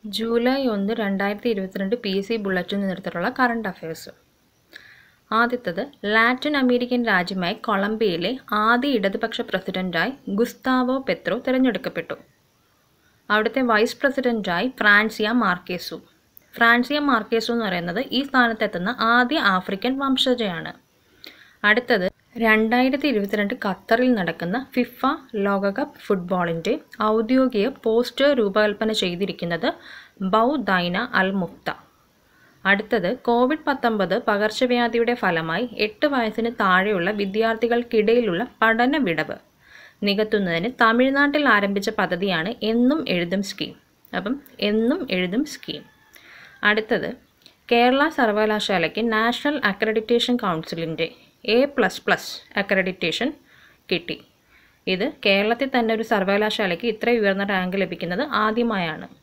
July ഒന്ന് രണ്ടായിരത്തി ഇരുപത്തിരണ്ട് പി എസ് സി ബുള്ളറ്റിൻ നിന്നെടുത്തിട്ടുള്ള കറണ്ട് അഫയേഴ്സ് ആദ്യത്തത് ലാറ്റിൻ അമേരിക്കൻ രാജ്യമായ കൊളംബിയയിലെ ആദ്യ ഇടതുപക്ഷ പ്രസിഡന്റായി ഗുസ്താവോ പെത്രോ തിരഞ്ഞെടുക്കപ്പെട്ടു അവിടുത്തെ വൈസ് പ്രസിഡന്റായി ഫ്രാൻസിയ മാർക്കേസു ഫ്രാൻസിയ മാർക്കേസു എന്ന് പറയുന്നത് ഈ സ്ഥാനത്തെത്തുന്ന ആദ്യ ആഫ്രിക്കൻ വംശജയാണ് അടുത്തത് രണ്ടായിരത്തി ഇരുപത്തിരണ്ട് ഖത്തറിൽ നടക്കുന്ന ഫിഫ ലോകകപ്പ് ഫുട്ബോളിൻ്റെ ഔദ്യോഗിക പോസ്റ്റർ രൂപകൽപ്പന ചെയ്തിരിക്കുന്നത് ബൗദൈന അൽ മുക്ത അടുത്തത് കോവിഡ് പത്തൊമ്പത് പകർച്ചവ്യാധിയുടെ ഫലമായി എട്ട് വയസ്സിന് താഴെയുള്ള വിദ്യാർത്ഥികൾക്കിടയിലുള്ള പഠന വിടവ് നികത്തുന്നതിന് തമിഴ്നാട്ടിൽ ആരംഭിച്ച പദ്ധതിയാണ് എന്നും എഴുതും സ്കീം അപ്പം എന്നും എഴുതും സ്കീം അടുത്തത് കേരള സർവകലാശാലയ്ക്ക് നാഷണൽ അക്രഡിറ്റേഷൻ കൗൺസിലിൻ്റെ എ പ്ലസ് പ്ലസ് അക്രഡിറ്റേഷൻ കിട്ടി ഇത് കേരളത്തിൽ തന്നെ ഒരു സർവകലാശാലയ്ക്ക് ഇത്ര ഉയർന്ന റാങ്ക് ലഭിക്കുന്നത് ആദ്യമായാണ്